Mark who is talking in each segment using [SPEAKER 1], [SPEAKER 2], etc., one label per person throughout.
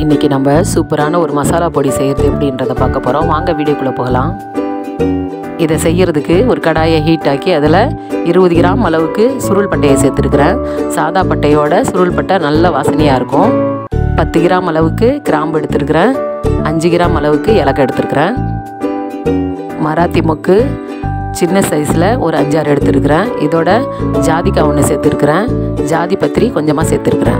[SPEAKER 1] இன்றைக்கி நம்ம சூப்பரான ஒரு மசாலா பொடி செய்கிறது எப்படின்றத பார்க்க போகிறோம் வாங்க வீடியோக்குள்ளே போகலாம் இதை செய்யறதுக்கு ஒரு கடாயை ஹீட் ஆக்கி அதில் இருபது கிராம் அளவுக்கு சுருள் பட்டையை சேர்த்துருக்குறேன் சாதா பட்டையோட சுருள் பட்டை நல்ல வாசனையாக இருக்கும் பத்து கிராம் அளவுக்கு கிராம்பு எடுத்துருக்குறேன் அஞ்சு கிராம் அளவுக்கு இலக்கை எடுத்துருக்குறேன் மராத்தி மொக்கு சின்ன சைஸில் ஒரு அஞ்சாறு எடுத்துருக்குறேன் இதோட ஜாதிக்காய் ஒன்று சேர்த்துருக்குறேன் ஜாதி பத்திரி கொஞ்சமாக சேர்த்துருக்குறேன்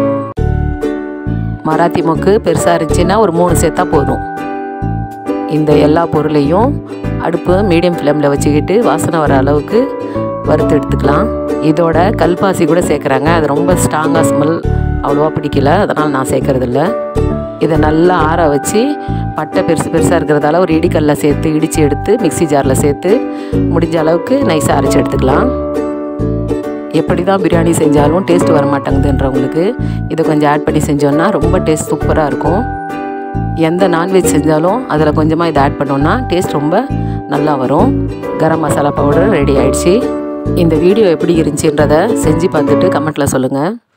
[SPEAKER 1] மராத்தி மொக்கு பெருசாக இருந்துச்சுன்னா ஒரு மூணு சேர்த்தா போதும் இந்த எல்லா பொருளையும் அடுப்பு மீடியம் ஃப்ளேமில் வச்சுக்கிட்டு வாசனை வர அளவுக்கு வறுத்து எடுத்துக்கலாம் இதோட கல்பாசி கூட சேர்க்குறாங்க அது ரொம்ப ஸ்ட்ராங்காக ஸ்மெல் அவ்வளோவா பிடிக்கல அதனால் நான் சேர்க்குறதில்ல இதை நல்லா ஆற வச்சு பட்டை பெருசு பெருசாக இருக்கிறதால ஒரு இடிக்கல்ல சேர்த்து இடித்து எடுத்து மிக்சி ஜாரில் சேர்த்து முடிஞ்ச அளவுக்கு நைஸாக அரைச்சி எடுத்துக்கலாம் எப்படி தான் பிரியாணி செஞ்சாலும் டேஸ்ட் வர மாட்டேங்குதுன்றவங்களுக்கு இதை கொஞ்சம் ஆட் பண்ணி செஞ்சோன்னா ரொம்ப டேஸ்ட் சூப்பராக இருக்கும் எந்த நான்வெஜ் செஞ்சாலும் அதில் கொஞ்சமாக இதை ஆட் பண்ணோன்னா டேஸ்ட் ரொம்ப நல்லா வரும் கரம் மசாலா பவுடர் ரெடி ஆயிடுச்சு இந்த வீடியோ எப்படி இருந்துச்சுன்றதை செஞ்சு பார்த்துட்டு கமெண்ட்டில் சொல்லுங்கள்